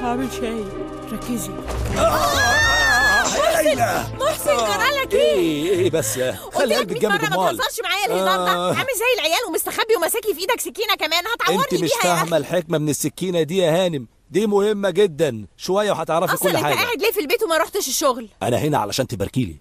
هعمل شاي ركزي ليلى محسن جرالك ايه؟ ايه ايه بس قلت خلي لك قلبك 100 جنبك مرة ما امال تهزرش معايا الهزار ده آه. عامل زي العيال ومستخبي وماسكي في ايدك سكينة كمان هتعورني انت مش بيها يا فاهمه الحكمه من السكينه دي يا هانم دي مهمه جدا شويه وهتعرفي اصلا كل انت حاجه قاعد ليه في البيت وما رحتش الشغل انا هنا علشان تباركيلي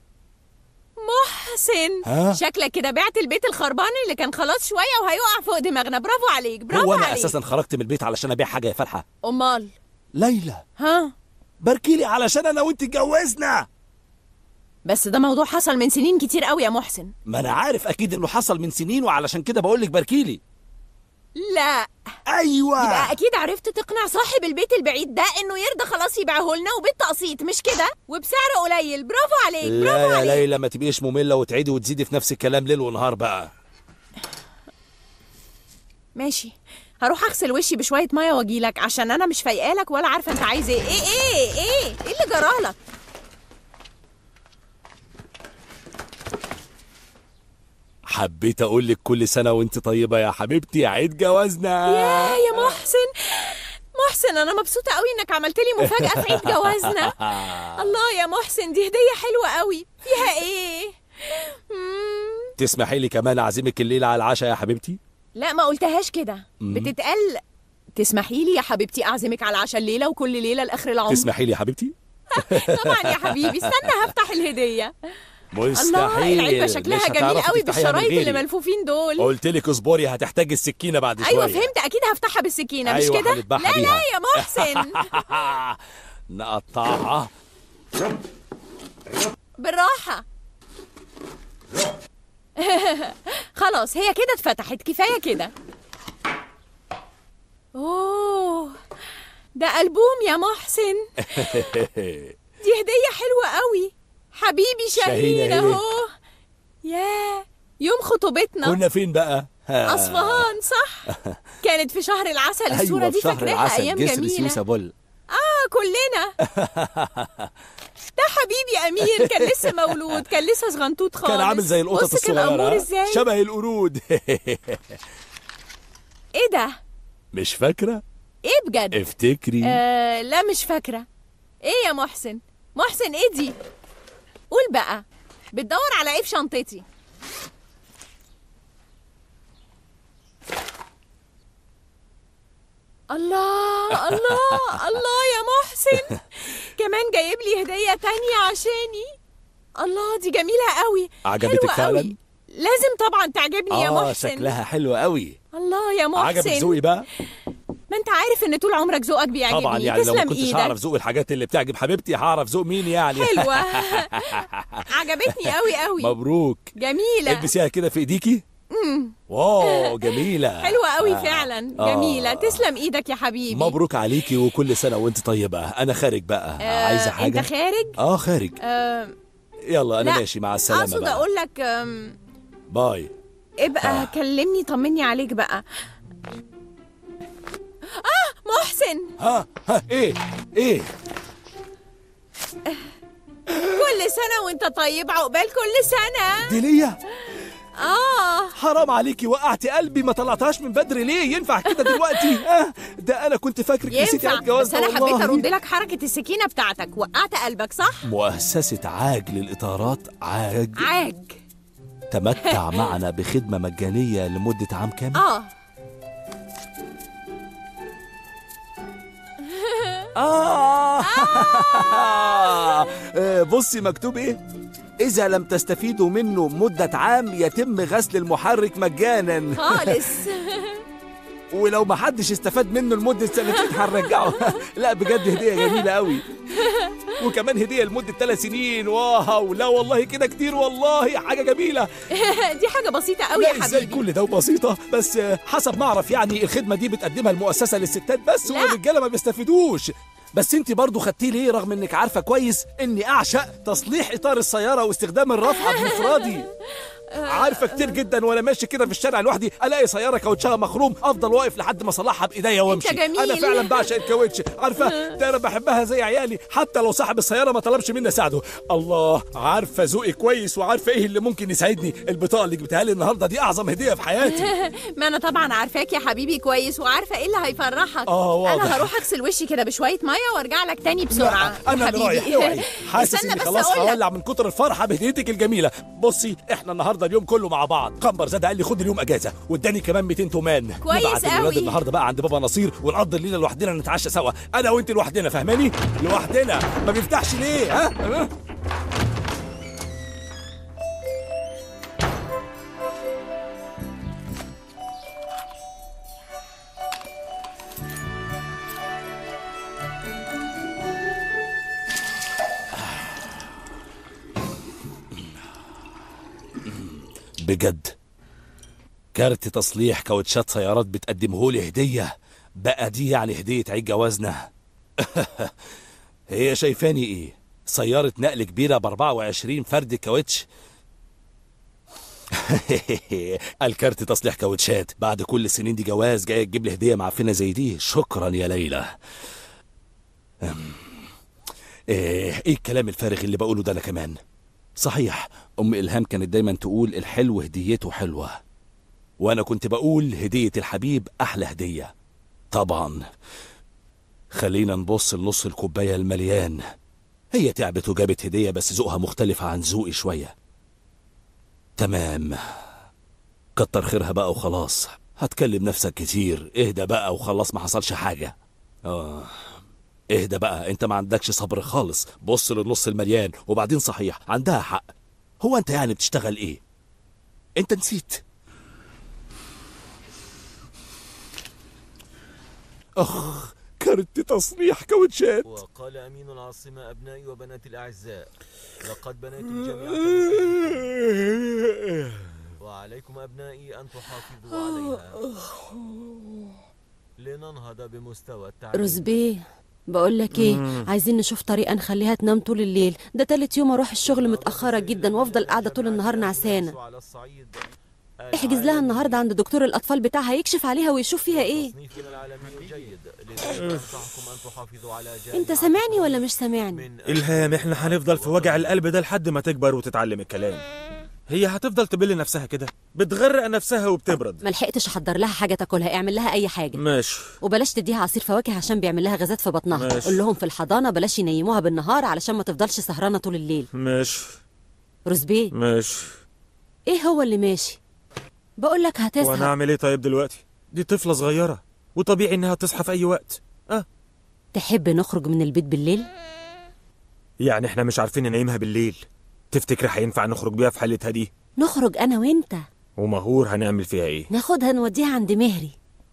محسن ها؟ شكلك كده بعت البيت الخربان اللي كان خلاص شوية وهيقع فوق دماغنا برافو عليك برافو هو انا عليك اساسا خرجت من البيت علشان ابيع حاجه يا فرحه امال ليلى ها باركيلي علشان انا وانت اتجوزنا بس ده موضوع حصل من سنين كتير قوي يا محسن ما انا عارف اكيد انه حصل من سنين وعلشان كده بقول لك باركيلي لا ايوه يبقى اكيد عرفت تقنع صاحب البيت البعيد ده انه يرضى خلاص يبيعه لنا وبالتقسيط مش كده وبسعر قليل برافو عليك لا برافو يا عليك ليلى ما تبقيش ممله وتعيدي وتزيدي في نفس الكلام ليل ونهار بقى ماشي هروح اغسل وشي بشويه ميه واجيلك عشان انا مش فايقالك ولا عارفه انت عايز ايه ايه ايه ايه ايه اللي جرالك حبيت اقول لك كل سنه وانت طيبه يا حبيبتي عيد جوازنا يا يا محسن محسن انا مبسوطه قوي انك عملت لي مفاجاه في عيد جوازنا الله يا محسن دي هديه حلوه قوي فيها ايه مم. تسمحي لي كمان اعزمك الليله على العشاء يا حبيبتي لا ما قلتهاش كده بتتقال تسمحي لي يا حبيبتي اعزمك على العشاء الليله وكل ليله لاخر العمر تسمحي لي يا حبيبتي طبعا يا حبيبي استنى هفتح الهديه الله مستحيل العلبه مش شكلها جميل هتعرفي قوي تفتحيها من بالشرايط اللي غيري. ملفوفين دول قلت لك اصبري هتحتاجي السكينه بعد شويه ايوه فهمت اكيد هفتحها بالسكينه مش أيوة، كده هنذبحها لا لا بيها. يا محسن نقطعها بالراحه خلاص هي كده اتفتحت كفايه كده اوه ده ألبوم يا محسن دي هدية حلوة قوي حبيبي شاهين شاهين أهي. اهو يا يوم خطوبتنا كنا فين بقى ها. أصفهان صح كانت في شهر العسل الصورة ايوه دي في شهر فاكراها العسل أيام جسر جميلة سيوسة بول آه كلنا ده حبيبي أمير كان لسه مولود كان لسه صغنطوط خالص كان عامل زي القطط بص كان أمور الصغيره ازاي شبه القرود ايه ده مش فاكره ايه بجد افتكري آه لا مش فاكرة ايه يا محسن محسن ايه دي قول بقى بتدور على ايه في شنطتي الله الله الله يا محسن كمان جايب لي هدية تانية عشاني الله دي جميلة قوي عجبتك حلوة فعلا؟ قوي. لازم طبعا تعجبني يا اه محسن شكلها حلو قوي الله يا محسن عجبك ذوقي بقى ما انت عارف ان طول عمرك ذوقك بيعجبني طبعا يعني لو ما تسلم كنتش ايدك هعرف ذوق الحاجات اللي بتعجب حبيبتي هعرف ذوق مين يعني حلوة عجبتني قوي قوي مبروك جميلة البسيها كده في ايديكي واو جميلة حلوة قوي آه. فعلا آه. جميلة تسلم ايدك يا حبيبي مبروك عليكي وكل سنة وانت طيبة انا خارج بقى آه، عايزة حاجة انت خارج اه خارج آه يلا انا لا، ماشي مع السلامة اقصد بقى اقول لك آم، باي ابقى كلمني طمني عليك بقى اه محسن ها ها ايه ايه كل سنة وانت طيب عقبال كل سنة دي ليا اه حرام عليكي وقعتي قلبي ما طلعتهاش من بدري ليه ينفع كده دلوقتي آه ده انا كنت فاكرك نسيتي ينفع عيد جواز بس انا والله. حبيت ارد لك حركة السكينة بتاعتك وقعت قلبك صح مؤسسة عاج للإطارات عاج عاج تمتع معنا بخدمة مجانية لمدة عام كامل اه آه آه، بصي مكتوب إيه؟ إذا لم تستفيدوا منه مدة عام يتم غسل المحرك مجانا خالص ولو ما حدش استفاد منه لمدة سنتين هنرجعه لا بجد هدية جميلة قوي وكمان هدية لمدة ثلاث سنين واو لا والله كده كتير والله حاجة جميلة دي حاجة بسيطة قوي لا يا ازاي حبيبي كل ده وبسيطة بس آه، حسب ما اعرف يعني الخدمة دي بتقدمها المؤسسة للستات بس لا. والرجالة ما بيستفيدوش بس انت برضو خدتيه ليه رغم انك عارفة كويس اني اعشق تصليح اطار السيارة واستخدام الرفعة بمفردي عارفه كتير جدا وانا ماشي كده في الشارع لوحدي الاقي سياره كاوتشها مخروم افضل واقف لحد ما اصلحها بايديا وامشي جميل. انا فعلا بعشق الكاوتش عارفه ده انا بحبها زي عيالي حتى لو صاحب السياره ما طلبش مني اساعده الله عارفه ذوقي كويس وعارفه ايه اللي ممكن يساعدني البطاقه اللي جبتها لي النهارده دي اعظم هديه في حياتي ما انا طبعا عارفاك يا حبيبي كويس وعارفه ايه اللي هيفرحك آه، واضح. انا هروح اغسل وشي كده بشويه ميه وارجع لك تاني بسرعه لا، انا اللي رايح اوعي حاسس استنى اني بس خلاص أقول لك. هولع من كتر الفرحه بهديتك الجميله بصي احنا النهارده اليوم كله مع بعض قمبر زاد قال لي خد اليوم اجازه واداني كمان 200 تومان كويس نبعت الولاد قوي. النهارده بقى عند بابا نصير ونقضي الليله لوحدنا نتعشى سوا انا وانت لوحدنا فاهماني لوحدنا ما بيفتحش ليه ها ها؟ بجد كارت تصليح كاوتشات سيارات بتقدمهولي هدية بقى دي يعني هدية عيد جوازنا هي شايفاني ايه سيارة نقل كبيرة ب 24 فرد كاوتش الكارت تصليح كاوتشات بعد كل السنين دي جواز جاي تجيب لي هدية معفنة زي دي شكرا يا ليلى أم. ايه ايه الكلام الفارغ اللي بقوله ده انا كمان صحيح ام الهام كانت دايما تقول الحلو هديته حلوه وانا كنت بقول هديه الحبيب احلى هديه طبعا خلينا نبص لنص الكوبايه المليان هي تعبت وجابت هديه بس ذوقها مختلف عن ذوقي شويه تمام كتر خيرها بقى وخلاص هتكلم نفسك كتير اهدى بقى وخلاص ما حصلش حاجه اه اهدى بقى انت ما عندكش صبر خالص بص للنص المليان وبعدين صحيح عندها حق هو انت يعني بتشتغل ايه انت نسيت اخ كارت تصريح كاوتشات وقال أمين العاصمة أبنائي وبناتي الأعزاء لقد بنيت الجامعة من وعليكم أبنائي أن تحافظوا عليها لننهض بمستوى التعليم رزبيه بقول لك ايه عايزين نشوف طريقه نخليها تنام طول الليل ده تالت يوم اروح الشغل متاخره جدا وافضل قاعده طول النهار نعسانه على الصعيد احجز لها النهارده عند دكتور الاطفال بتاعها يكشف عليها ويشوف فيها ايه تصنيفنا العالمي جيد لذلك أنصحكم أن تحافظوا على انت جامعتكم سامعني ولا مش سامعني من إلهام احنا هنفضل في وجع القلب ده لحد ما تكبر وتتعلم الكلام هي هتفضل تبل نفسها كده بتغرق نفسها وبتبرد ما لحقتش احضر لها حاجه تاكلها اعمل لها اي حاجه ماشي وبلاش تديها عصير فواكه عشان بيعمل لها غازات في بطنها ماشي. قول لهم في الحضانه بلاش ينيموها بالنهار علشان ما تفضلش سهرانه طول الليل ماشي رزبيه ماشي ايه هو اللي ماشي بقول لك وانا هتزهق اعمل ايه طيب دلوقتي دي طفلة صغيرة وطبيعي انها تصحى في اي وقت اه تحب نخرج من البيت بالليل يعني احنا مش عارفين ننيمها بالليل تفتكر هينفع نخرج بيها في حالتها دي نخرج انا وانت ومهور هنعمل فيها ايه ناخدها نوديها عند مهري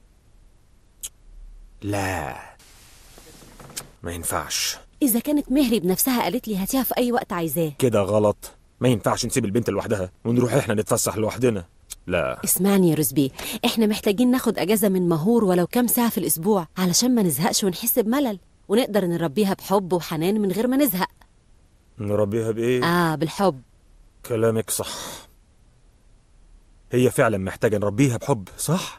لا ما ينفعش اذا كانت مهري بنفسها قالت لي هاتيها في اي وقت عايزاه كده غلط ما ينفعش نسيب البنت لوحدها ونروح احنا نتفسح لوحدنا لا اسمعني يا رزبي احنا محتاجين ناخد اجازه من مهور ولو كام ساعه في الاسبوع علشان ما نزهقش ونحس بملل ونقدر نربيها بحب وحنان من غير ما نزهق نربيها بايه اه بالحب كلامك صح هي فعلا محتاجة نربيها بحب صح؟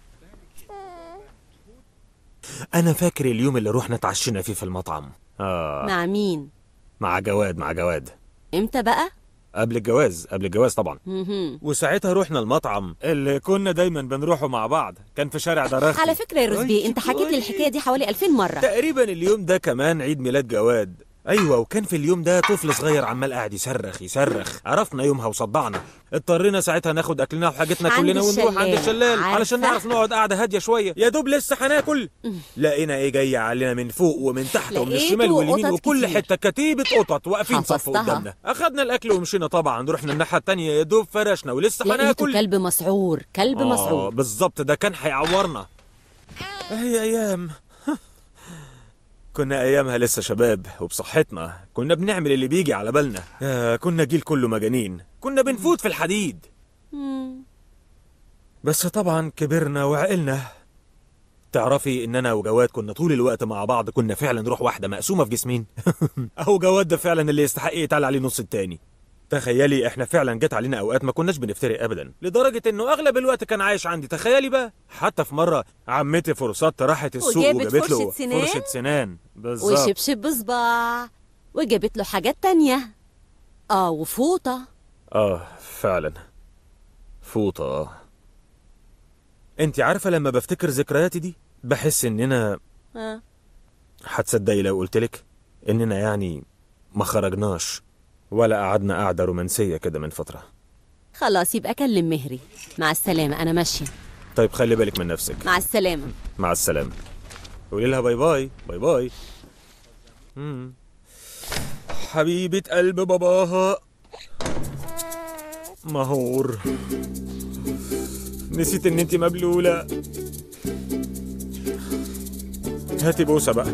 أنا فاكر اليوم اللي رحنا اتعشينا فيه في المطعم آه مع مين مع جواد مع جواد امتى بقى قبل الجواز قبل الجواز طبعا مهم. وساعتها رحنا المطعم اللي كنا دايما بنروحه مع بعض كان في شارع دراختي على فكره يا رزبي أي انت حكيت لي كويس. الحكايه دي حوالي 2000 مره تقريبا اليوم ده كمان عيد ميلاد جواد ايوه وكان في اليوم ده طفل صغير عمال قاعد يصرخ يصرخ عرفنا يومها وصدعنا اضطرينا ساعتها ناخد اكلنا وحاجتنا عند كلنا ونروح عند الشلال. الشلال عارفة؟ علشان نعرف نقعد قعده هاديه شويه يا دوب لسه هناكل لقينا ايه جاي علينا من فوق ومن تحت ومن لقيته الشمال واليمين قطط وكل كتير. حته كتيبه قطط واقفين صف حفظتها. قدامنا اخدنا الاكل ومشينا طبعا رحنا الناحيه التانيه يا دوب فرشنا ولسه لقيته هناكل كلب مسعور كلب آه مسعور بالظبط ده كان هيعورنا هي ايام كنا ايامها لسه شباب وبصحتنا كنا بنعمل اللي بيجي على بالنا آه كنا جيل كله مجانين كنا بنفوت في الحديد مم. بس طبعا كبرنا وعقلنا تعرفي ان انا وجواد كنا طول الوقت مع بعض كنا فعلا روح واحده مقسومه في جسمين اهو جواد ده فعلا اللي يستحق يتقال عليه نص التاني تخيلي احنا فعلا جت علينا اوقات ما كناش بنفترق ابدا لدرجه انه اغلب الوقت كان عايش عندي تخيلي بقى حتى في مره عمتي فرصات راحت السوق وجابت وجابت له فرشة سنان؟ فرشه سنان بالظبط وشبشب بصباع وجابت له حاجات تانية اه وفوطة اه فعلا فوطه اه انت عارفه لما بفتكر ذكرياتي دي بحس اننا آه. هتصدقي لو قلتلك اننا يعني ما خرجناش ولا قعدنا قعده رومانسيه كده من فتره خلاص يبقى كلم مهري مع السلامة أنا ماشية طيب خلي بالك من نفسك مع السلامة مع السلامة قولي لها باي باي باي باي مم. حبيبة قلب باباها مهور نسيت ان انت مبلولة هاتي بوسة بقى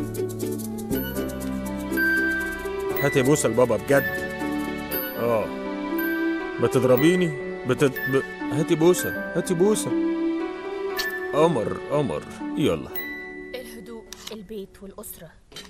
هاتي بوسة لبابا بجد اه بتضربيني بتد... ب... هاتي بوسة هاتي بوسة قمر قمر يلا الهدوء البيت والأسرة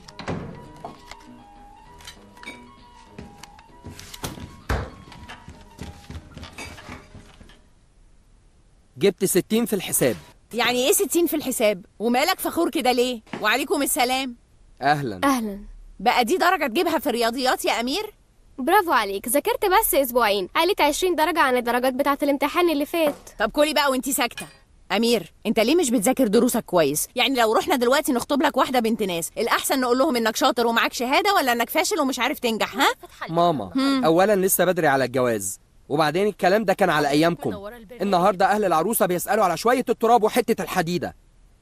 جبت 60 في الحساب يعني ايه 60 في الحساب ومالك فخور كده ليه وعليكم السلام اهلا أهلا بقى دي درجة تجيبها في الرياضيات يا أمير برافو عليك ذاكرت بس أسبوعين عليت 20 درجة عن الدرجات بتاعة الامتحان اللي فات طب كلي بقى وانتي ساكتة أمير انت ليه مش بتذاكر دروسك كويس يعني لو رحنا دلوقتي نخطب لك واحدة بنت ناس الأحسن نقول لهم انك شاطر ومعاك شهادة ولا انك فاشل ومش عارف تنجح ها ماما اولا لسه بدري على الجواز وبعدين الكلام ده كان على ايامكم النهارده اهل العروسه بيسالوا على شويه التراب وحته الحديده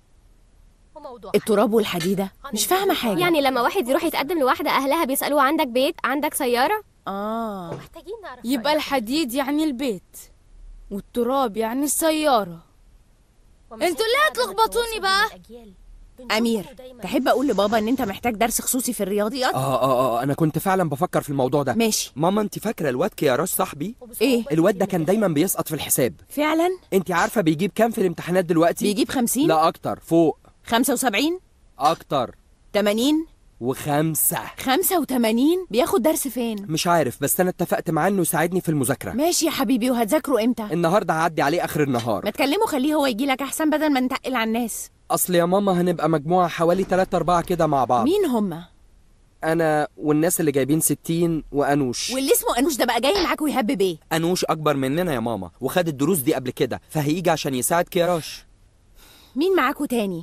وموضوع التراب والحديدة مش فاهمة حاجة يعني لما واحد يروح يتقدم لواحدة أهلها بيسألوه عندك بيت عندك سيارة اه محتاجين نعرف يبقى رأيك. الحديد يعني البيت والتراب يعني السيارة ومساكن انتوا ليه عدم هتلخبطوني التواصل بقى؟ بين الأجيال. بنشوفه أمير دايماً. تحب أقول لبابا إن أنت محتاج درس خصوصي في الرياضيات اه اه اه انا كنت فعلا بفكر في الموضوع ده ماشي ماما انت فاكره الواد كياراش صاحبي وبصعوبة إيه؟ الواد ده كتير كان من دايما بيسقط في الحساب فعلا انت عارفه بيجيب كام في الامتحانات دلوقتي بيجيب 50 لا اكتر فوق 75 اكتر 80 وخمسة 85 بياخد درس فين مش عارف بس انا اتفقت معاه انه يساعدني في المذاكره ماشي يا حبيبي وهتذاكروا امتى النهارده هعدي عليه اخر النهار ما تكلمه خليه هو يجي لك احسن بدل ما نتقل على الناس اصل يا ماما هنبقى مجموعه حوالي 3 4 كده مع بعض مين هما انا والناس اللي جايبين 60 وانوش واللي اسمه انوش ده بقى جاي معاك ويهبب ايه انوش اكبر مننا يا ماما وخد الدروس دي قبل كده فهيجي عشان يساعد كيراش مين معاكوا تاني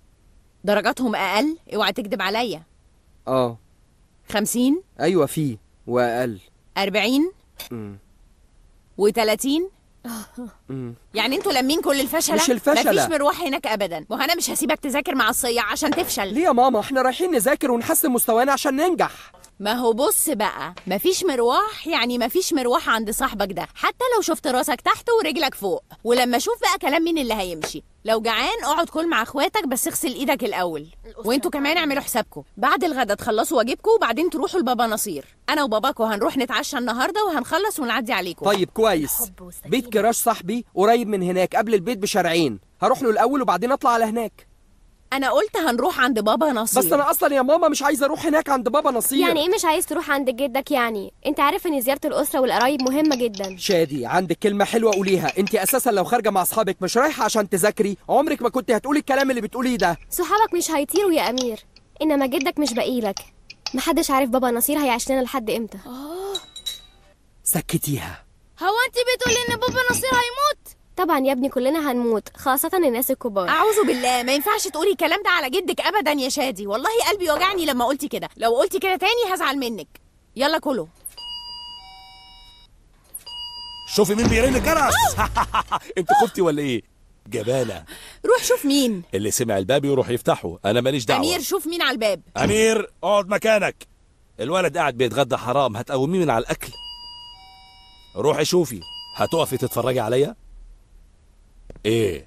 درجاتهم اقل اوعى تكدب عليا اه 50 ايوه في واقل 40 مم. و30 مم. يعني انتوا لامين كل الفشله مش الفشلة. مفيش مروح هناك ابدا وانا مش هسيبك تذاكر مع الصياع عشان تفشل ليه يا ماما احنا رايحين نذاكر ونحسن مستوانا عشان ننجح ما هو بص بقى مفيش مروح يعني مفيش مروح عند صاحبك ده حتى لو شفت راسك تحت ورجلك فوق ولما اشوف بقى كلام مين اللي هيمشي لو جعان اقعد كل مع اخواتك بس اغسل ايدك الاول وانتوا كمان اعملوا حسابكم بعد الغدا تخلصوا واجبكم وبعدين تروحوا لبابا نصير انا وباباكوا هنروح نتعشى النهارده وهنخلص ونعدي عليكم طيب كويس حب والسكينة. بيت كراش صاحبي قريب من هناك قبل البيت بشارعين هروح له الاول وبعدين اطلع على هناك انا قلت هنروح عند بابا نصير بس انا اصلا يا ماما مش عايز اروح هناك عند بابا نصير يعني ايه مش عايز تروح عند جدك يعني انت عارف ان زيارة الأسرة والقرايب مهمة جدا شادي عندك كلمة حلوة قوليها انت اساسا لو خارجة مع اصحابك مش رايحة عشان تذاكري عمرك ما كنت هتقولي الكلام اللي بتقوليه ده صحابك مش هيطيروا يا أمير إنما جدك مش بقيلك محدش عارف بابا نصير هيعيش لنا لحد امتى سكتيها هو انت بتقولي ان بابا نصير هيموت طبعا يا ابني كلنا هنموت خاصة الناس الكبار اعوذ بالله ما ينفعش تقولي الكلام ده على جدك ابدا يا شادي والله قلبي وجعني لما قلتي كده لو قلتي كده تاني هزعل منك يلا كلوا شوفي مين بيرن الجرس انت خفتي ولا ايه جبانه روح شوف مين اللي سمع الباب يروح يفتحه انا ماليش دعوه امير شوف مين على الباب امير اقعد مكانك الولد قاعد بيتغدى حرام هتقوميه من على الاكل روحي شوفي هتقفي تتفرجي عليا ايه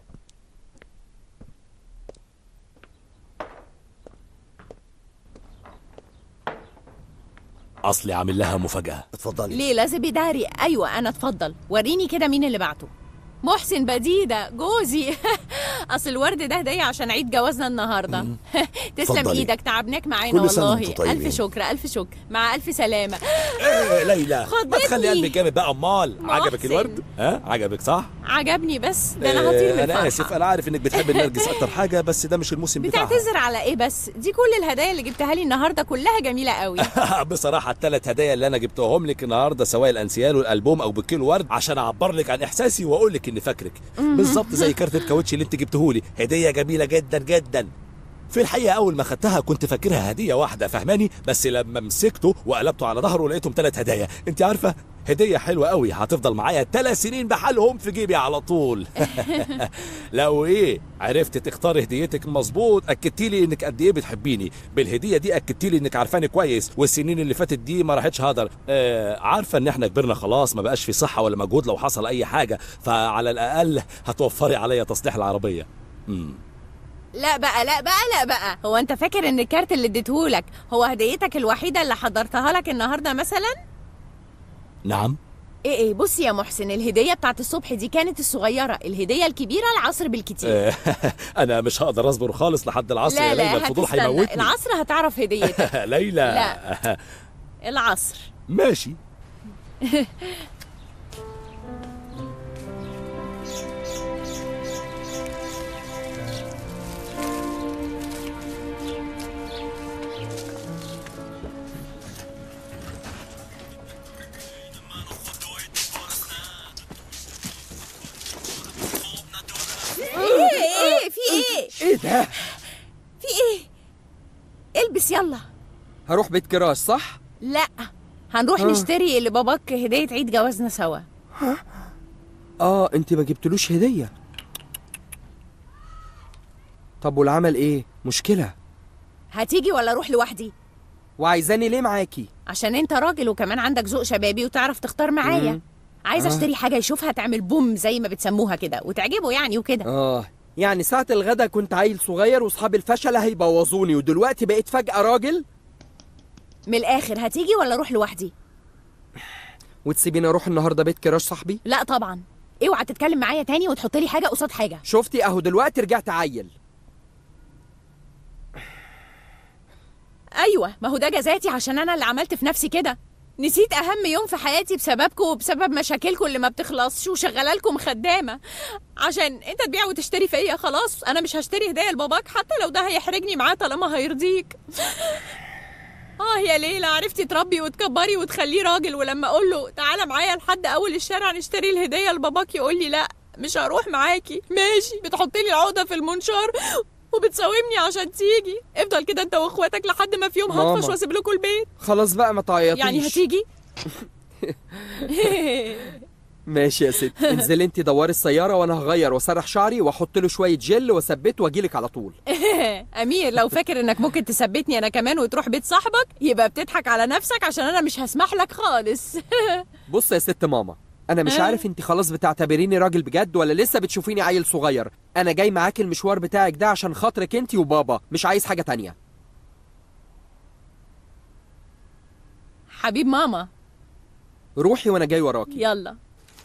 اصلي عامل لها مفاجاه اتفضلي ليه لازم يداري ايوه انا اتفضل وريني كده مين اللي بعته محسن بديدة جوزي اصل الورد ده هدية عشان عيد جوازنا النهارده تسلم اتفضلي. ايدك تعبناك معانا كل سنة والله وانتم طيبين. الف شكر الف شكر مع الف سلامة ايه ليلى ما خضتني. تخلي قلبك جامد بقى امال عجبك محسن. الورد ها عجبك صح عجبني بس ده انا هطير من إيه، الفرحة انا اسف انا عارف انك بتحب النرجس اكتر حاجه بس ده مش الموسم بتاعها بتعتذر على ايه بس دي كل الهدايا اللي جبتها لي النهارده كلها جميلة قوي بصراحه الثلاث هدايا اللي انا جبتهم لك النهارده سواء الانسيال والالبوم او بكيلو ورد عشان اعبر لك عن احساسي واقول لك اني فاكرك بالظبط زي كارت الكاوتش اللي انت جبته لي هديه جميله جدا جدا في الحقيقه اول ما خدتها كنت فاكرها هديه واحده فهماني بس لما مسكته وقلبته على ظهره لقيتهم ثلاث هدايا انت عارفه هديه حلوه قوي هتفضل معايا ثلاث سنين بحالهم في جيبي على طول لو ايه عرفت تختار هديتك مظبوط اكدتي لي انك قد ايه بتحبيني بالهديه دي اكدتي لي انك عارفاني كويس والسنين اللي فاتت دي ما راحتش هدر آه عارفه ان احنا كبرنا خلاص ما بقاش في صحه ولا مجهود لو حصل اي حاجه فعلى الاقل هتوفري عليا تصليح العربيه امم لا بقى لا بقى لا بقى هو انت فاكر ان الكارت اللي اديتهولك هو هديتك الوحيدة اللي حضرتها لك النهارده مثلا نعم ايه ايه بص يا محسن الهدية بتاعت الصبح دي كانت الصغيرة الهدية الكبيرة العصر بالكتير آه انا مش هقدر اصبر خالص لحد العصر لا يا ليلى لا الفضول هتستنى هيموتني العصر هتعرف هديتك ليلى لا. العصر ماشي ايه ايه في ايه ايه ده في ايه البس يلا هروح بيت كراش صح لا هنروح آه. نشتري لباباك هدية عيد جوازنا سوا اه انت ما جبتلوش هديه طب والعمل ايه مشكله هتيجي ولا اروح لوحدي وعايزاني ليه معاكي عشان انت راجل وكمان عندك ذوق شبابي وتعرف تختار معايا مم. عايزه آه. اشتري حاجه يشوفها تعمل بوم زي ما بتسموها كده وتعجبه يعني وكده اه يعني ساعة الغدا كنت عيل صغير واصحاب الفشلة هيبوظوني ودلوقتي بقيت فجأة راجل من الاخر هتيجي ولا اروح لوحدي وتسيبيني اروح النهارده بيت كراش صاحبي لا طبعا اوعى تتكلم معايا تاني وتحط لي حاجه قصاد حاجه شفتي اهو دلوقتي رجعت عيل ايوه ما هو ده جزاتي عشان انا اللي عملت في نفسي كده نسيت اهم يوم في حياتي بسببكم وبسبب مشاكلكم اللي ما بتخلصش وشغاله لكم خدامه عشان انت تبيع وتشتري فيا خلاص انا مش هشتري هديه لباباك حتى لو ده هيحرجني معاه طالما هيرضيك اه يا ليلى عرفتي تربي وتكبري وتخليه راجل ولما اقول له تعالى معايا لحد اول الشارع نشتري الهديه لباباك يقول لي لا مش هروح معاكي ماشي بتحطي لي العقده في المنشار وبتساومني عشان تيجي افضل كده انت واخواتك لحد ما في يوم ماما. هطفش واسيب لكم البيت خلاص بقى ما تعيطيش يعني هتيجي ماشي يا ست انزلي انت دوري السيارة وانا هغير واسرح شعري واحط له شوية جل واثبته واجيلك على طول امير لو فاكر انك ممكن تثبتني انا كمان وتروح بيت صاحبك يبقى بتضحك على نفسك عشان انا مش هسمح لك خالص بص يا ست ماما انا مش آه. عارف انت خلاص بتعتبريني راجل بجد ولا لسه بتشوفيني عيل صغير انا جاي معاك المشوار بتاعك ده عشان خاطرك انت وبابا مش عايز حاجة تانية حبيب ماما روحي وانا جاي وراكي يلا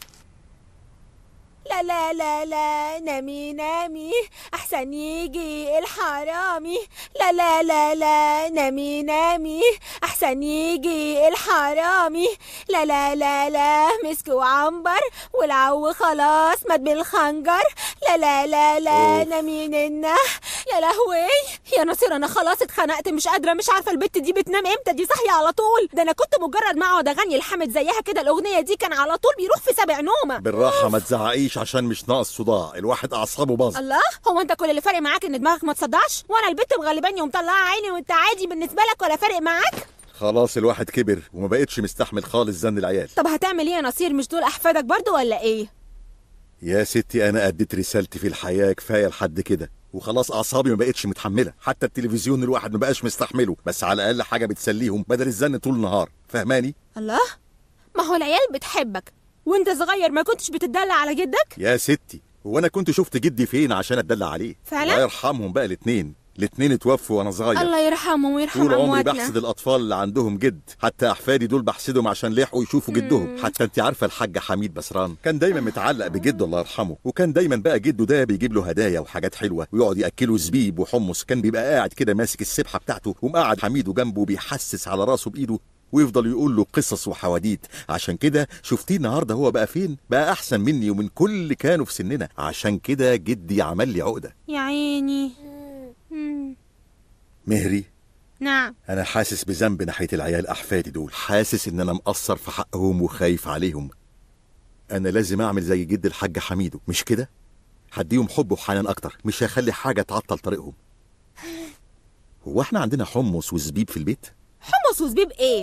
لا لا لا لا نامي نامي احسن يجي الحرامي لا لا لا لا نامي نامي احسن يجي الحرامي لا لا لا لا مسك وعنبر والعو خلاص مات بالخنجر لا لا لا لا نامي ننا يا لهوي يا نصير انا خلاص اتخنقت مش قادره مش عارفه البت دي بتنام امتى دي صاحيه على طول ده انا كنت مجرد ما اقعد اغني لحامد زيها كده الاغنيه دي كان على طول بيروح في سبع نومه بالراحة ما تزعقيش عشان مش ناقص صداع الواحد أعصابه باظت الله هو انت كل اللي فارق معاك ان دماغك ما تصدعش وانا البت مغلباني ومطلعه عيني وانت عادي بالنسبه لك ولا فارق معاك خلاص الواحد كبر وما بقتش مستحمل خالص زن العيال طب هتعمل ايه يا نصير مش دول احفادك برضو ولا ايه يا ستي أنا أديت رسالتي في الحياة كفاية لحد كده وخلاص أعصابي ما بقتش متحملة حتى التلفزيون الواحد ما بقاش مستحمله بس على الأقل حاجة بتسليهم بدل الزن طول النهار فهماني الله ما هو العيال بتحبك وانت صغير ما كنتش بتدلع على جدك يا ستي هو أنا كنت شفت جدي فين عشان أتدلع عليه فعلا؟ الله يرحمهم بقى الاتنين الاتنين اتوفوا وانا صغير الله يرحمهم ويرحم طول عمري امواتنا بحسد الاطفال اللي عندهم جد حتى احفادي دول بحسدهم عشان لحقوا يشوفوا جدهم حتى انت عارفه الحاج حميد بسران كان دايما متعلق بجده الله يرحمه وكان دايما بقى جده ده بيجيب له هدايا وحاجات حلوه ويقعد ياكله زبيب وحمص كان بيبقى قاعد كده ماسك السبحه بتاعته ومقعد حميد جنبه بيحسس على راسه بايده ويفضل يقول له قصص وحواديت عشان كده شفتيه النهارده هو بقى فين بقى احسن مني ومن كل اللي كانوا في سننا عشان كده جدي عمل لي عقده يا عيني مم. مهري نعم أنا حاسس بذنب ناحية العيال أحفادي دول حاسس إن أنا مقصر في حقهم وخايف عليهم أنا لازم أعمل زي جد الحاج حميدو مش كده؟ هديهم حب وحنان أكتر مش هخلي حاجة تعطل طريقهم هو احنا عندنا حمص وزبيب في البيت؟ حمص وزبيب ايه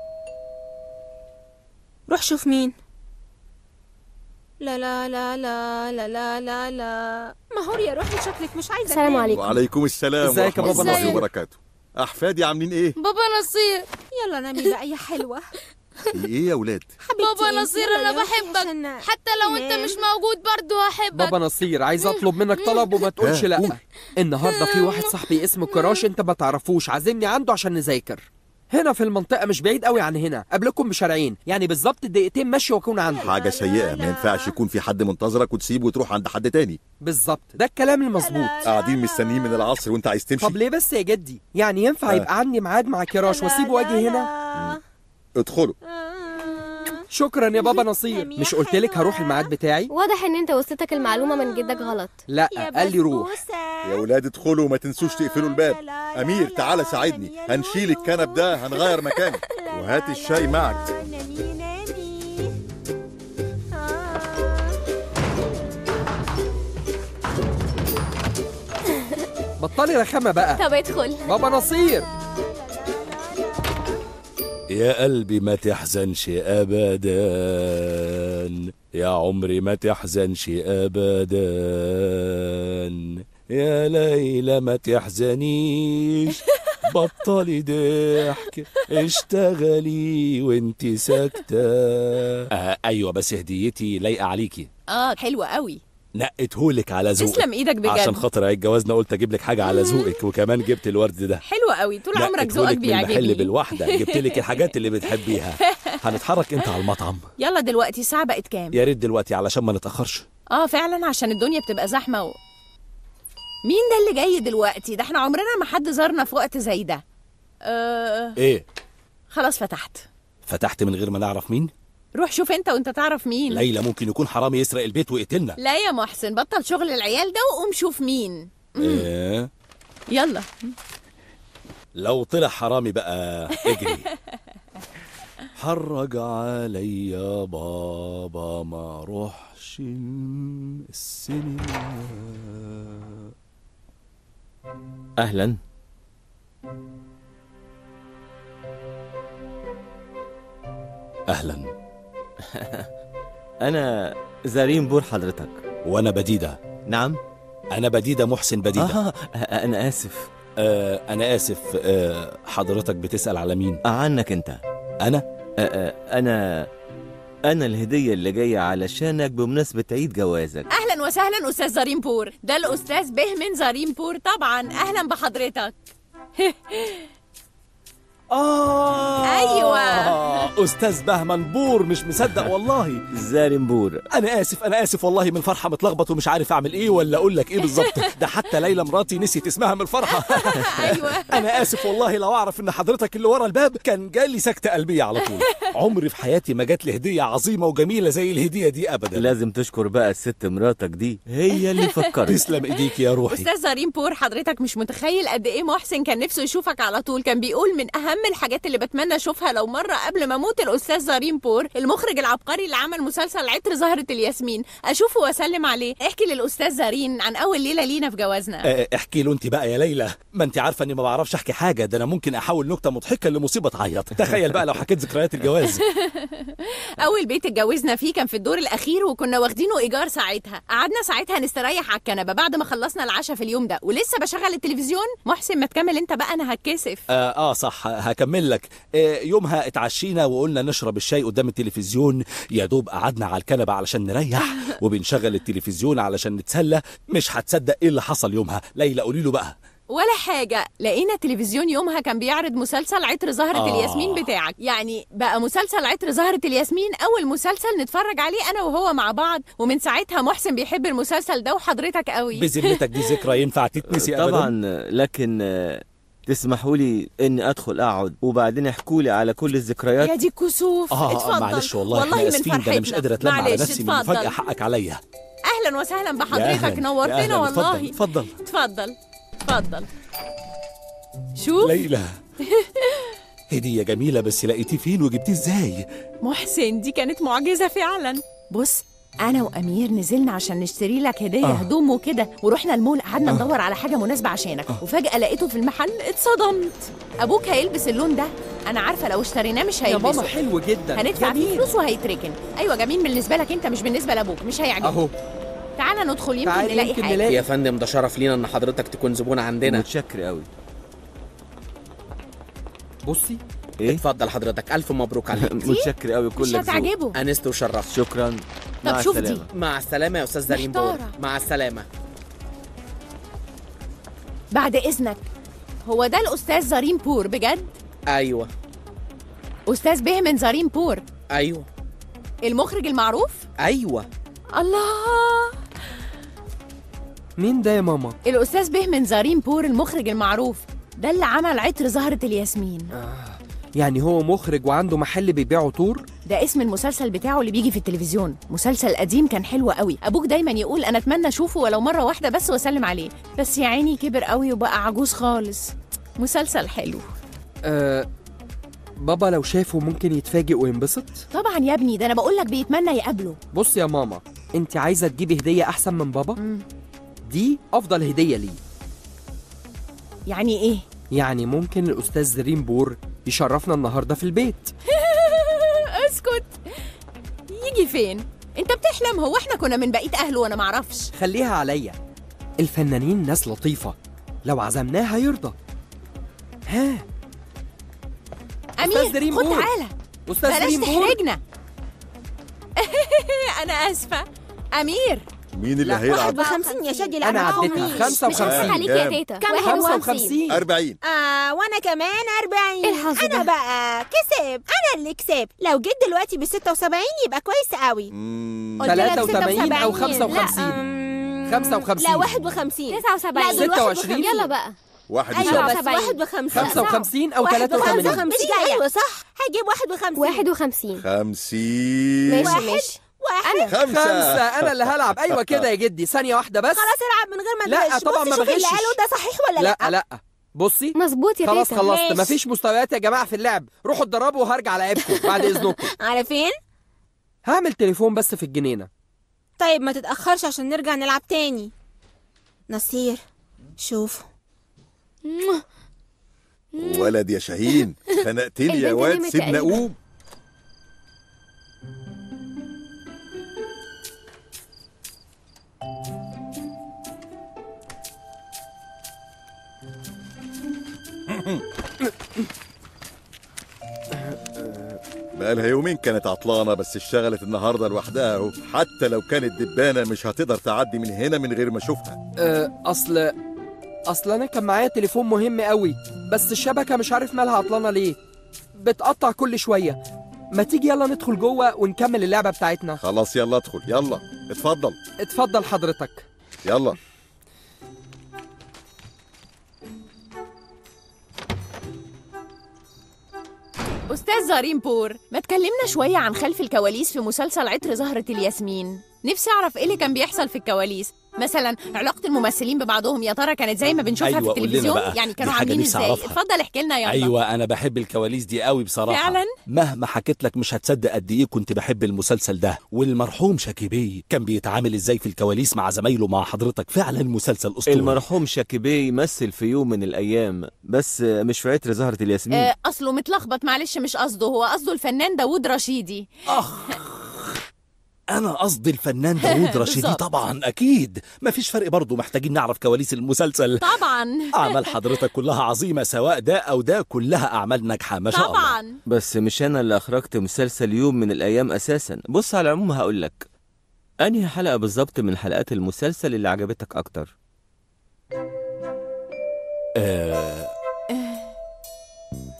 روح شوف مين لا لا لا لا لا لا لا لا مهور يا روحي شكلك مش عايزه السلام تنامي. عليكم. وعليكم السلام ازيك يا ورحمة بابا الله نصير؟ وبركاته أحفادي عاملين إيه؟ بابا نصير يلا نامي بقى يا حلوه في إيه يا ولاد؟ حبيبتي بابا نصير يلا انا يا روحي بحبك عشان حتى لو انت ننام. مش موجود برضه هحبك بابا نصير عايز اطلب منك طلب وما تقولش ها، لا قول. النهارده في واحد صاحبي اسمه كراش انت ما تعرفوش عازمني عنده عشان نذاكر هنا في المنطقة مش بعيد قوي عن هنا قبلكم بشارعين يعني بالظبط دقيقتين مشي واكون عنده حاجة سيئة ما ينفعش يكون في حد منتظرك وتسيبه وتروح عند حد تاني بالظبط ده الكلام المظبوط قاعدين مستنيين من العصر وأنت عايز تمشي طب ليه بس يا جدي يعني ينفع آه. يبقى عندي ميعاد مع كراش واسيبه واجي هنا ادخلوا شكرا يا بابا نصير نامي يا مش قلت لك حلوة. هروح الميعاد بتاعي واضح ان انت وصلتك المعلومة من جدك غلط لا يا قال لي روح بسبوسة. يا ولاد ادخلوا وما تنسوش تقفلوا الباب امير تعالى ساعدني هنشيل الكنب ده هنغير مكانه وهات الشاي معك نامي نامي آه. بطلي رخامة بقى طب ادخل بابا نصير يا قلبي ما تحزنش ابدا يا عمري ما تحزنش ابدا يا ليلى ما تحزنيش بطلي ضحك اشتغلي وانت ساكتة آه ايوه بس هديتي لايقة عليكي اه حلوة قوي نقيتهولك على ذوقك تسلم ايدك بجد عشان خاطر عيد جوازنا قلت اجيب لك حاجة على ذوقك وكمان جبت الورد ده حلوة قوي طول عمرك نقيتهولك ذوقك من المحل بيعجبني بالواحدة جبت لك الحاجات اللي بتحبيها هنتحرك انت على المطعم يلا دلوقتي الساعة بقت كام يا ريت دلوقتي علشان ما نتأخرش اه فعلا عشان الدنيا بتبقى زحمة و... مين ده اللي جاي دلوقتي ده احنا عمرنا ما حد زارنا في وقت زي ده آه ايه خلاص فتحت فتحت من غير ما نعرف مين روح شوف انت وانت تعرف مين ليلى ممكن يكون حرامي يسرق البيت ويقتلنا لا يا محسن بطل شغل العيال ده وقوم شوف مين إيه؟ يلا لو طلع حرامي بقى اجري حرج علي يا بابا ما روحش السينما أهلا اهلا أنا زريم بور حضرتك وانا بديده نعم انا بديده محسن بديده آه أنا آسف آه انا اسف آه حضرتك بتسال على مين عنك أنت انا آه، آه، أنا أنا الهدية اللي جاية علشانك بمناسبة عيد جوازك اهلا وسهلا استاذ زريم بور ده الاستاذ بهمن زريم بور طبعا اهلا بحضرتك آه أيوة. أستاذ بهمن بور مش مصدق والله زارم بور أنا آسف أنا آسف والله من الفرحة متلخبط ومش عارف أعمل إيه ولا أقول لك إيه بالظبط ده حتى ليلى مراتي نسيت اسمها من الفرحة ايوه أنا آسف والله لو أعرف إن حضرتك اللي ورا الباب كان جالي سكتة قلبية على طول عمري في حياتي ما جات لي هدية عظيمة وجميلة زي الهدية دي أبدا لازم تشكر بقى الست مراتك دي هي اللي فكرت تسلم إيديك يا روحي استاذ زريم بور حضرتك مش متخيل قد ايه محسن كان نفسه يشوفك على طول كان بيقول من اهم الحاجات اللي بتمنى اشوفها لو مره قبل ما اموت الاستاذ زريم بور المخرج العبقري اللي عمل مسلسل عطر زهره الياسمين اشوفه واسلم عليه احكي للاستاذ زرين عن اول ليله لينا في جوازنا آه، احكي له انت بقى يا ليلى ما انت عارفه اني ما بعرفش احكي حاجه ده انا ممكن احول نكته مضحكه لمصيبه تعيط تخيل بقى لو حكيت ذكريات الجواز اول بيت اتجوزنا فيه كان في الدور الاخير وكنا واخدينه ايجار ساعتها قعدنا ساعتها نستريح على الكنبه بعد ما خلصنا العشاء في اليوم ده ولسه بشغل التلفزيون محسن ما تكمل انت بقى انا هتكسف آه, اه صح هكمل لك آه يومها اتعشينا وقلنا نشرب الشاي قدام التلفزيون يا دوب قعدنا على الكنبه علشان نريح وبنشغل التلفزيون علشان نتسلى مش هتصدق ايه اللي حصل يومها ليلى قولي له بقى ولا حاجة لقينا التلفزيون يومها كان بيعرض مسلسل عطر زهرة آه. الياسمين بتاعك يعني بقى مسلسل عطر زهرة الياسمين أول مسلسل نتفرج عليه أنا وهو مع بعض ومن ساعتها محسن بيحب المسلسل ده وحضرتك قوي بذمتك دي ذكرى ينفع تتنسي ابدا طبعا لكن آه، تسمحوا لي اني ادخل اقعد وبعدين احكوا لي على كل الذكريات يا دي الكسوف اه اتفضل آه، معلش والله, والله احنا من اسفين ده انا مش فرحتنا. قادر اتلم على معلش، نفسي من اتفضل. فجأة حقك عليا أهلا وسهلا يا بحضرتك أهلاً، يا نورتنا أهلاً، والله اتفضل اتفضل اتفضل شوف ليلى هدية جميلة بس لقيتيه فين وجبتيه ازاي؟ محسن دي كانت معجزة فعلا بص أنا وأمير نزلنا عشان نشتري لك هدية آه. هدوم وكده ورحنا المول قعدنا ندور على حاجة مناسبة عشانك وفجأة لقيته في المحل اتصدمت أبوك هيلبس اللون ده أنا عارفة لو اشتريناه مش يا هيلبسه ماما حلو جدا هندفع فيه جميل. فلوس وهيتركن أيوة جميل بالنسبة لك أنت مش بالنسبة لأبوك مش هيعجبك اهو تعالى ندخل يمكن تعالي نلاقي يمكن حاجة نلاقي. يا فندم ده شرف لينا ان حضرتك تكون زبون عندنا متشكر قوي بصي ايه اتفضل حضرتك الف مبروك عليك متشكر قوي مش كلك ذوق. هتعجبه انست وشرفت شكرا طب مع شوف السلامة. دي. مع السلامه يا استاذ زرين بور محتارة. مع السلامه بعد إذنك هو ده الأستاذ زرين بور بجد ايوه أستاذ بهمن زرين بور ايوه المخرج المعروف ايوه الله مين ده يا ماما الأستاذ بهمن زارين بور المخرج المعروف ده اللي عمل عطر زهرة الياسمين يعني هو مخرج وعنده محل بيبيع عطور ده اسم المسلسل بتاعه اللي بيجي في التلفزيون مسلسل قديم كان حلو قوي أبوك دايما يقول أنا أتمنى أشوفه ولو مرة واحدة بس وأسلم عليه بس يا عيني كبر قوي وبقى عجوز خالص مسلسل حلو آه بابا لو شافه ممكن يتفاجئ وينبسط طبعا يا ابني ده أنا بقول لك بيتمنى يقابله بص يا ماما انت عايزه تجيبي هديه احسن من بابا مم. دي افضل هديه ليه يعني إيه يعني ممكن الاستاذ زرين بور يشرفنا النهارده في البيت اسكت يجي فين انت بتحلم هو احنا كنا من بقيه اهله وانا معرفش خليها عليا الفنانين ناس لطيفه لو عزمناه هيرضى ها امير دريم خد بور. تعالى استاذ بلاش زرين بور تحرجنا انا اسفه امير مين اللي لا، هيلعب بخمسين يا شادي لا انا ما عديتها تقوميش. خمسة مش هضحك وخمسين عليك يا كام؟ تيتا كام؟ واحد خمسة وخمسين وخمسين 40 آه وانا كمان 40 إيه الحظ انا ده؟ بقى كسب انا اللي كسب لو جيت دلوقتي بال 76 يبقى كويس قوي مم، قلت لك 83 أو 76. 55. لا أم، 55. لا 51 تسعة لا وسبعين دول 26. يلا بقى واحد ايوه وسبعين. بس 51 55 او 83 83 مش جايه ايوه صح هجيب 51 واحد وخمسين خمسين ماشي واحد. ماشي واحد خمسة خمسة أنا اللي هلعب أيوة كده يا جدي ثانية واحدة بس خلاص العب من غير ما لا، تغش طبعاً بص ما شوف اللي بغشش. قاله ده صحيح ولا لا, لا لا بصي مظبوط يا خلاص تيتا خلصت ماشي. مفيش مستويات يا جماعة في اللعب روحوا اتدربوا وهرجع لعبكم بعد إذنكم على فين هعمل تليفون بس في الجنينة طيب ما تتأخرش عشان نرجع نلعب تاني نصير شوف ولد يا شاهين خنقتني يا البنت واد نمت سيبني تقريباً. اقوم بقالها يومين كانت عطلانة بس اشتغلت النهاردة لوحدها اهو حتى لو كانت دبانة مش هتقدر تعدي من هنا من غير ما اشوفها أه أصل أصل أنا كان معايا تليفون مهم قوي بس الشبكة مش عارف مالها عطلانة ليه بتقطع كل شوية ما تيجي يلا ندخل جوه ونكمل اللعبة بتاعتنا خلاص يلا ادخل يلا اتفضل اتفضل حضرتك يلا استاذ زارين بور ما تكلمنا شويه عن خلف الكواليس في مسلسل عطر زهره الياسمين نفسي اعرف ايه اللي كان بيحصل في الكواليس مثلا علاقه الممثلين ببعضهم يا ترى كانت زي ما بنشوفها أيوة، في قول لنا التلفزيون بقى. يعني دي كانوا حاجة عاملين نفسي ازاي أعرفها. اتفضل احكي لنا يلا ايوه انا بحب الكواليس دي قوي بصراحه فعلاً؟ مهما حكيت لك مش هتصدق قد ايه كنت بحب المسلسل ده والمرحوم شاكيبي كان بيتعامل ازاي في الكواليس مع زمايله مع حضرتك فعلا مسلسل اسطوري المرحوم شاكيبي يمثل في يوم من الأيام بس مش في عطر زهرة الياسمين آه اصله متلخبط معلش مش قصده هو قصده الفنان داوود رشيدي اخ انا قصدي الفنان داوود رشيدي بالظبط. طبعا اكيد مفيش فرق برضه محتاجين نعرف كواليس المسلسل طبعا اعمال حضرتك كلها عظيمه سواء ده او ده كلها اعمال ناجحه ما شاء الله طبعا بس مش أنا اللي أخرجت مسلسل يوم من الأيام أساسا بص على العموم هقولك أنهي حلقة بالظبط من حلقات المسلسل اللي عجبتك أكتر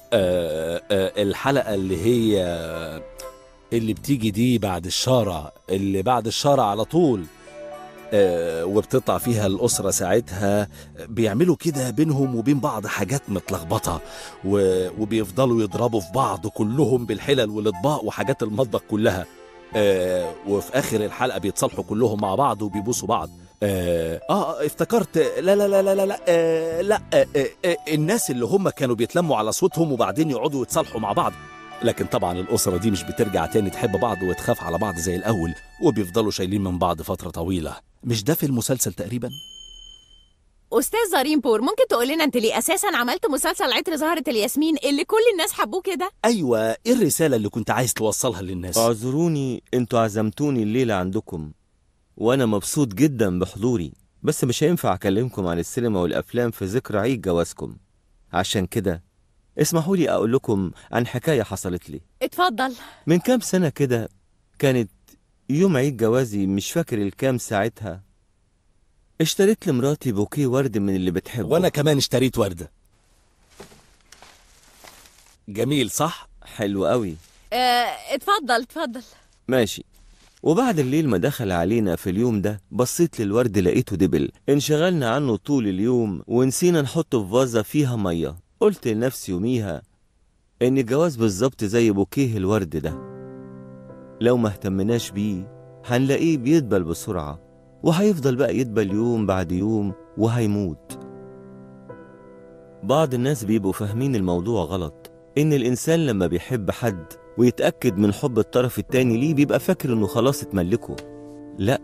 آه آه الحلقة اللي هي اللي بتيجي دي بعد الشارع اللي بعد الشارع على طول آه وبتطلع فيها الأسرة ساعتها بيعملوا كده بينهم وبين بعض حاجات متلخبطة و- وبيفضلوا يضربوا في بعض كلهم بالحلل والأطباق وحاجات المطبخ كلها آه وفي آخر الحلقة بيتصالحوا كلهم مع بعض وبيبوسوا بعض آه, آه افتكرت لا لا لا لا لا لا, آه لا آه آه آه الناس اللي هم كانوا بيتلموا على صوتهم وبعدين يقعدوا يتصالحوا مع بعض لكن طبعا الأسرة دي مش بترجع تاني تحب بعض وتخاف على بعض زي الأول وبيفضلوا شايلين من بعض فترة طويلة مش ده في المسلسل تقريبا؟ استاذ زارينبور ممكن تقول لنا انت ليه اساسا عملت مسلسل عطر زهرة الياسمين اللي كل الناس حبوه كده أيوة إيه الرسالة اللي كنت عايز توصلها للناس؟ اعذروني انتوا عزمتوني الليلة عندكم وانا مبسوط جدا بحضوري بس مش هينفع اكلمكم عن السينما والافلام في ذكرى عيد جوازكم عشان كده اسمحوا لي اقول لكم عن حكاية حصلت لي اتفضل من كام سنة كده كانت يوم عيد جوازي مش فاكر الكام ساعتها اشتريت لمراتي بوكيه ورد من اللي بتحبه وأنا كمان اشتريت وردة جميل صح؟ حلو قوي اه اتفضل اتفضل ماشي وبعد الليل ما دخل علينا في اليوم ده بصيت للورد لقيته دبل انشغلنا عنه طول اليوم ونسينا نحطه في فازة فيها مية قلت لنفسي يوميها ان الجواز بالظبط زي بوكيه الورد ده لو ما اهتمناش بيه هنلاقيه بيدبل بسرعة وهيفضل بقى يدبل يوم بعد يوم وهيموت بعض الناس بيبقوا فاهمين الموضوع غلط إن الإنسان لما بيحب حد ويتأكد من حب الطرف التاني ليه بيبقى فاكر إنه خلاص اتملكه لأ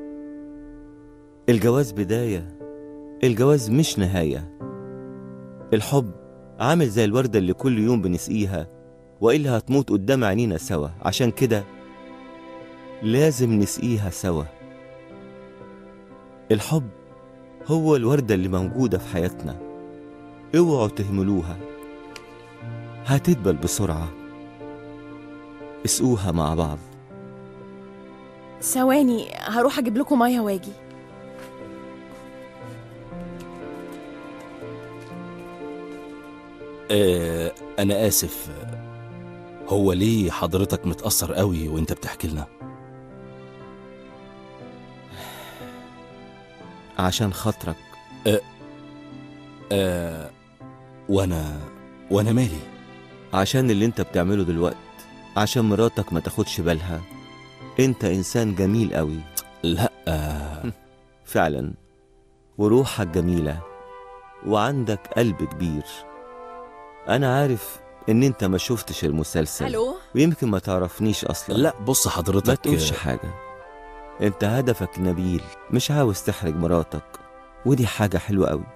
الجواز بداية الجواز مش نهاية الحب عامل زي الوردة اللي كل يوم بنسقيها وإلا هتموت قدام عينينا سوا عشان كده لازم نسقيها سوا الحب هو الوردة اللي موجودة في حياتنا اوعوا تهملوها هتدبل بسرعة اسقوها مع بعض ثواني هروح اجيب لكم ميه واجي آه أنا آسف هو ليه حضرتك متأثر قوي وانت بتحكي لنا؟ عشان خاطرك آه آه وأنا وأنا مالي؟ عشان اللي انت بتعمله دلوقت عشان مراتك ما تاخدش بالها انت انسان جميل قوي لا آه فعلا وروحك جميلة وعندك قلب كبير انا عارف ان انت ما شفتش المسلسل الو ويمكن ما تعرفنيش اصلا لا بص حضرتك ما تقولش حاجة انت هدفك نبيل مش عاوز تحرج مراتك ودي حاجة حلوة قوي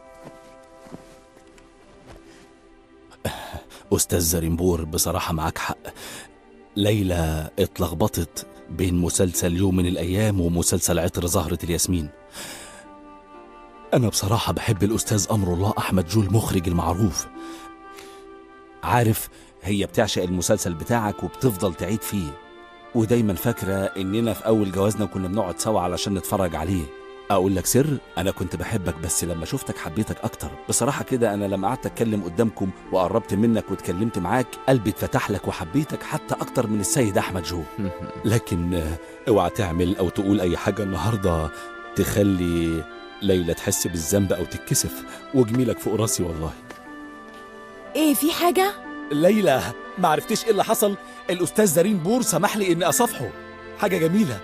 أستاذ زريمبور بصراحة معاك حق ليلى اتلخبطت بين مسلسل يوم من الأيام ومسلسل عطر زهرة الياسمين أنا بصراحة بحب الأستاذ أمر الله أحمد جو المخرج المعروف عارف هي بتعشق المسلسل بتاعك وبتفضل تعيد فيه ودايما فاكرة إننا في أول جوازنا كنا بنقعد سوا علشان نتفرج عليه أقول لك سر أنا كنت بحبك بس لما شفتك حبيتك أكتر بصراحة كده أنا لما قعدت أتكلم قدامكم وقربت منك واتكلمت معاك قلبي اتفتح لك وحبيتك حتى أكتر من السيد أحمد جو لكن آه، اوعى تعمل أو تقول أي حاجة النهاردة تخلي ليلى تحس بالذنب أو تتكسف وجميلك فوق راسي والله ايه في حاجه ليلى ما عرفتش ايه اللي حصل الاستاذ زرين بور سمح لي اني اصافحه حاجه جميله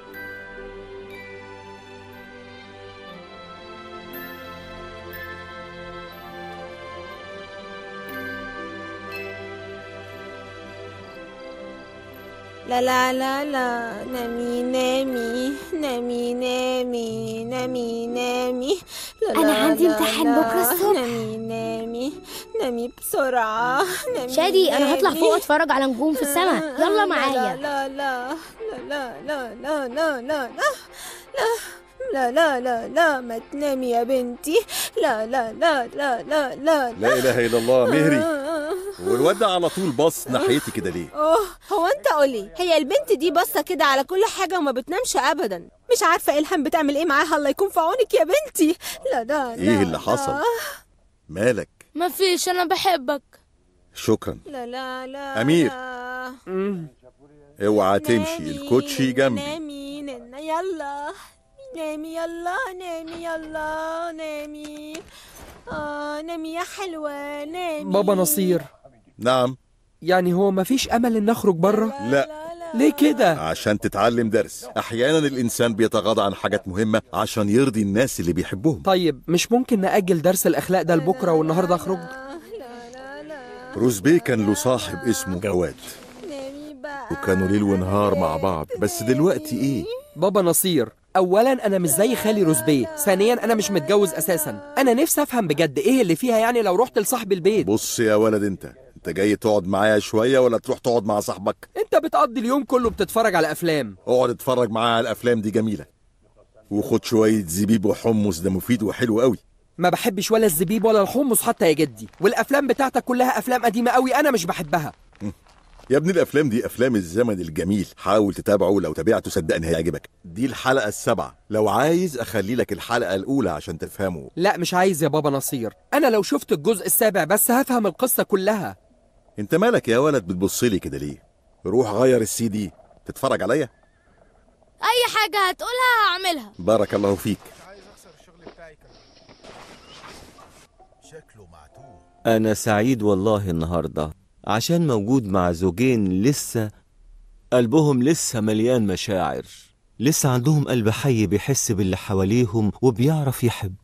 لا لا لا لا نامي نامي نامي نامي نامي نامي لا أنا لا عندي لا امتحان لا. بكرة الصبح. نامي نامي نامي بسرعة نامي شادي انا هطلع نامي. فوق اتفرج على نجوم في السماء يلا لا معايا لا لا لا لا لا لا لا لا لا لا لا لا لا لا ما تنامي يا بنتي لا لا لا لا لا لا لا اله الا الله مهري والواد ده على طول باص ناحيتي كده ليه اوه هو انت قولي هي البنت دي باصه كده على كل حاجه وما بتنامش ابدا مش عارفه الهام بتعمل ايه معاها الله يكون في عونك يا بنتي لا لا لا ايه اللي حصل مالك مفيش انا بحبك شكرا لا لا لا أمير. لا. اوعى تمشي الكوتشي جنبي نامي ننا يلا نامي يلا نامي يلا نامي آه نامي يا حلوة نامي بابا نصير نعم يعني هو مفيش امل ان نخرج بره لا ليه كده عشان تتعلم درس احيانا الانسان بيتغاضى عن حاجات مهمة عشان يرضي الناس اللي بيحبهم طيب مش ممكن نأجل درس الأخلاق ده لبكرة والنهاردة أخرج روزبي كان له صاحب اسمه جواد وكانوا ليل ونهار مع بعض بس دلوقتي ايه بابا نصير أولا أنا مش زي خالي روزبيه ثانيا أنا مش متجوز أساسا أنا نفسي أفهم بجد إيه اللي فيها يعني لو رحت لصاحب البيت بص يا ولد انت انت جاي تقعد معايا شوية ولا تروح تقعد مع صاحبك أنت بتقضي اليوم كله بتتفرج على أفلام اقعد اتفرج معايا على الافلام دي جميلة وخد شوية زبيب وحمص ده مفيد وحلو قوي ما بحبش ولا الزبيب ولا الحمص حتى يا جدي والأفلام بتاعتك كلها أفلام قديمة قوي أنا مش بحبها يا ابني الافلام دي افلام الزمن الجميل حاول تتابعه لو تابعته صدقني هيعجبك دي الحلقة السابعة لو عايز اخلي لك الحلقة الاولى عشان تفهمه لا مش عايز يا بابا نصير أنا لو شفت الجزء السابع بس هفهم القصة كلها انت مالك يا ولد بتبصلي كده ليه روح غير السي دي تتفرج عليا اي حاجه هتقولها هعملها بارك الله فيك أنا سعيد والله النهاردة عشان موجود مع زوجين لسه قلبهم لسه مليان مشاعر لسه عندهم قلب حي بيحس باللي حواليهم وبيعرف يحب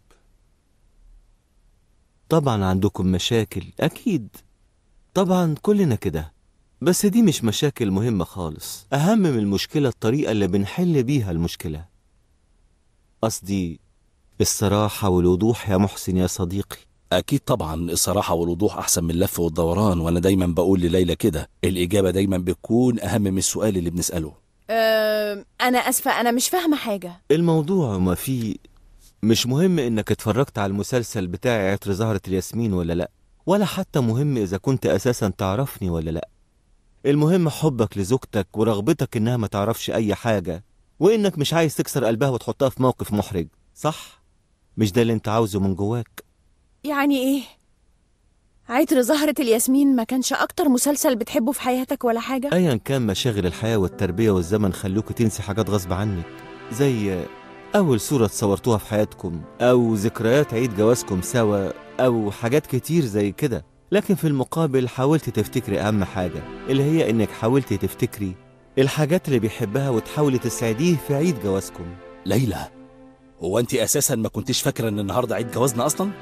طبعا عندكم مشاكل أكيد طبعا كلنا كده بس دي مش مشاكل مهمة خالص أهم من المشكلة الطريقة اللي بنحل بيها المشكلة قصدي الصراحة والوضوح يا محسن يا صديقي أكيد طبعا الصراحة والوضوح أحسن من اللف والدوران وأنا دايما بقول لليلى كده الإجابة دايما بتكون أهم من السؤال اللي بنسأله أه أنا أسفة أنا مش فاهمة حاجة الموضوع ما فيه مش مهم انك اتفرجت على المسلسل بتاع عطر زهرة الياسمين ولا لا ولا حتى مهم اذا كنت اساسا تعرفني ولا لا المهم حبك لزوجتك ورغبتك انها ما تعرفش اي حاجة وانك مش عايز تكسر قلبها وتحطها في موقف محرج صح مش ده اللي انت عاوزه من جواك يعني إيه؟ عطر زهرة الياسمين ما كانش أكتر مسلسل بتحبه في حياتك ولا حاجة؟ ايا كان مشاغل الحياة والتربية والزمن خلوك تنسي حاجات غصب عنك زي أول صورة تصورتوها في حياتكم أو ذكريات عيد جوازكم سوا أو حاجات كتير زي كده لكن في المقابل حاولت تفتكري أهم حاجة اللي هي إنك حاولتي تفتكري الحاجات اللي بيحبها وتحاولي تسعديه في عيد جوازكم ليلى هو أنت أساسا ما كنتيش فاكرة إن النهاردة عيد جوازنا أصلا؟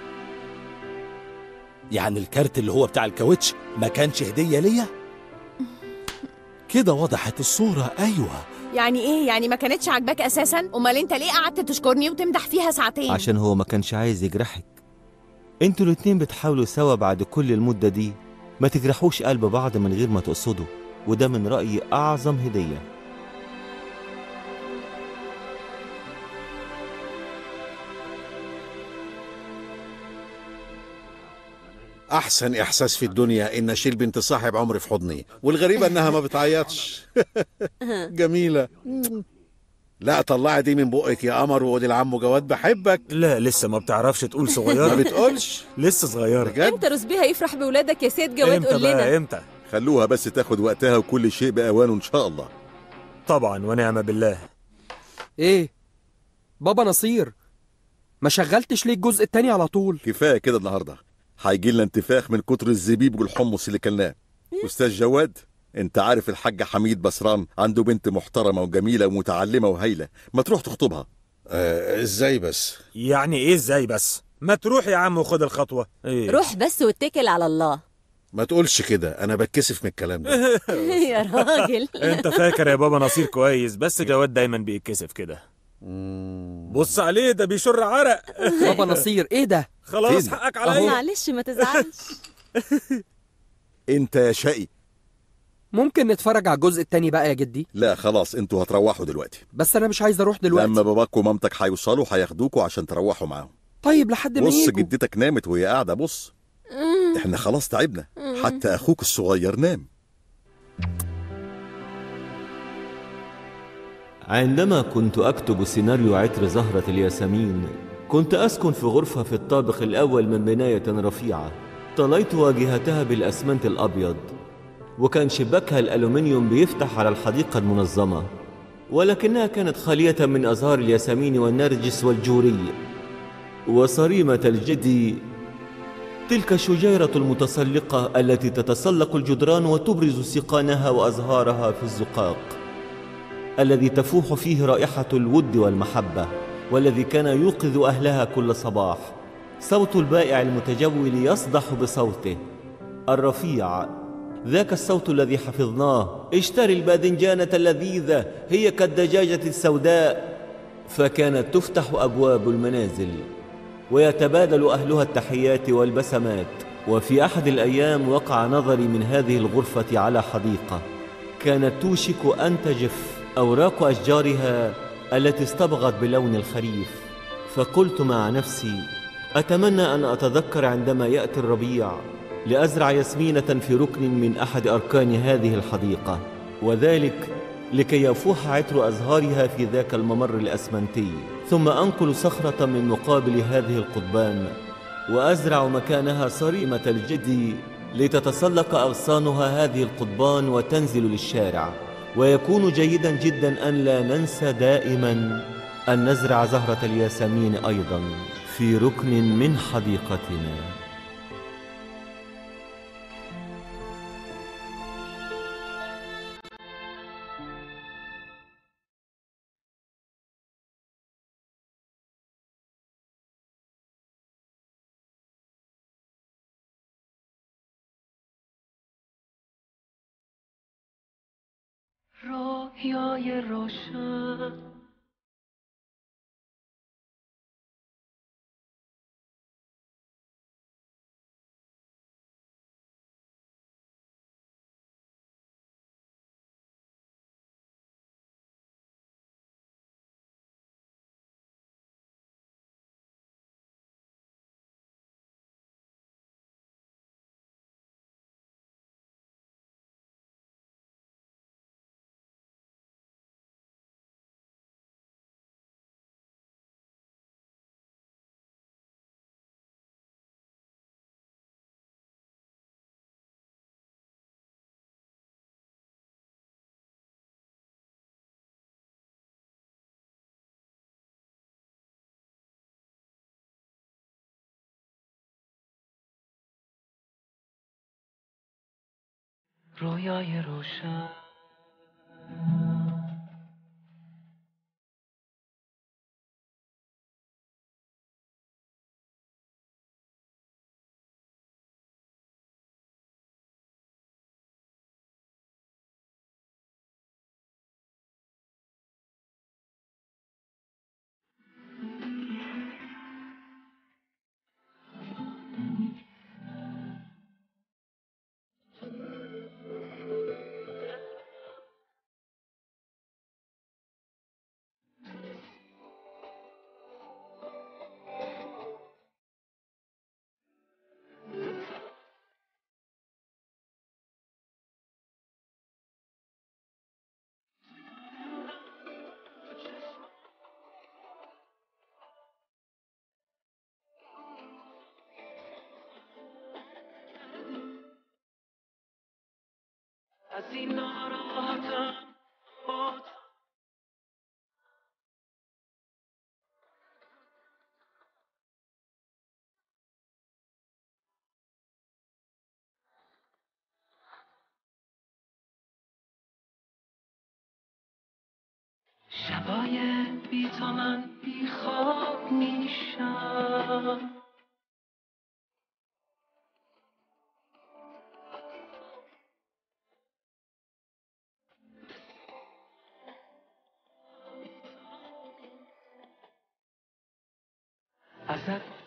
يعني الكارت اللي هو بتاع الكاوتش ما كانش هدية ليا؟ كده وضحت الصورة أيوه يعني إيه؟ يعني ما كانتش عاجباك أساسا؟ أمال أنت ليه قعدت تشكرني وتمدح فيها ساعتين؟ عشان هو ما كانش عايز يجرحك انتوا الاتنين بتحاولوا سوا بعد كل المدة دي ما تجرحوش قلب بعض من غير ما تقصدوا وده من رأيي أعظم هدية احسن احساس في الدنيا ان اشيل بنت صاحب عمري في حضني والغريبه انها ما بتعيطش جميله لا طلعي دي من بقك يا قمر وقولي لعمو جواد بحبك لا لسه ما بتعرفش تقول صغيرة ما بتقولش لسه صغيرة بجد امتى رزبي هيفرح بولادك يا سيد جواد امتى قول لنا بقى امتى خلوها بس تاخد وقتها وكل شيء بأوانه إن شاء الله طبعا ونعم بالله إيه؟ بابا نصير ما شغلتش ليه الجزء التاني على طول كفاية كده النهاردة هيجي لنا انتفاخ من كتر الزبيب والحمص اللي كلناه أستاذ جواد انت عارف الحاج حميد بسران عنده بنت محترمة وجميلة ومتعلمة وهايلة ما تروح تخطبها آه ازاي بس يعني ايه ازاي بس ما تروح يا عم وخد الخطوة ايه روح بس واتكل على الله ما تقولش كده انا بتكسف من الكلام ده يا راجل انت فاكر يا بابا نصير كويس بس جواد دايما بيتكسف كده بص عليه ده بيشر عرق بابا نصير إيه ده؟ خلاص فين؟ حقك أهو. عليا معلش ما تزعلش انت يا شقي ممكن نتفرج على الجزء التاني بقى يا جدي لا خلاص انتوا هتروحوا دلوقتي بس أنا مش عايز أروح دلوقتي لما باباك ومامتك هيوصلوا هياخدوكوا عشان تروحوا معاهم طيب لحد ما بص يجوا جدتك نامت وهي قاعدة بص احنا خلاص تعبنا حتى اخوك الصغير نام عندما كنت أكتب سيناريو عطر زهرة الياسمين كنت أسكن في غرفة في الطابق الأول من بناية رفيعة طليت واجهتها بالأسمنت الأبيض وكان شباكها الألومنيوم بيفتح على الحديقة المنظمة ولكنها كانت خالية من أزهار الياسمين والنرجس والجوري وصريمة الجدي تلك الشجيرة المتسلقة التي تتسلق الجدران وتبرز سقانها وأزهارها في الزقاق الذي تفوح فيه رائحة الود والمحبة والذي كان يوقظ أهلها كل صباح صوت البائع المتجول يصدح بصوته الرفيع ذاك الصوت الذي حفظناه اشتري الباذنجانة اللذيذة هي كالدجاجة السوداء فكانت تفتح أبواب المنازل ويتبادل أهلها التحيات والبسمات وفي أحد الأيام وقع نظري من هذه الغرفة على حديقة كانت توشك أن تجف أوراق أشجارها التي اصطبغت بلون الخريف فقلت مع نفسي أتمنى أن أتذكر عندما يأتي الربيع لأزرع ياسمينة في ركن من أحد أركان هذه الحديقة وذلك لكي يفوح عطر أزهارها في ذاك الممر الأسمنتي ثم أنقل صخرة من مقابل هذه القضبان وأزرع مكانها صريمة الجدي لتتسلق أغصانها هذه القضبان وتنزل للشارع ويكون جيدا جدا أن لا ننسى دائما أن نزرع زهرة الياسمين أيضا في ركن من حديقتنا رویای روشن رویای روشن از این ناراحتم با تو شبای بی تو من بی خواب میشم ازت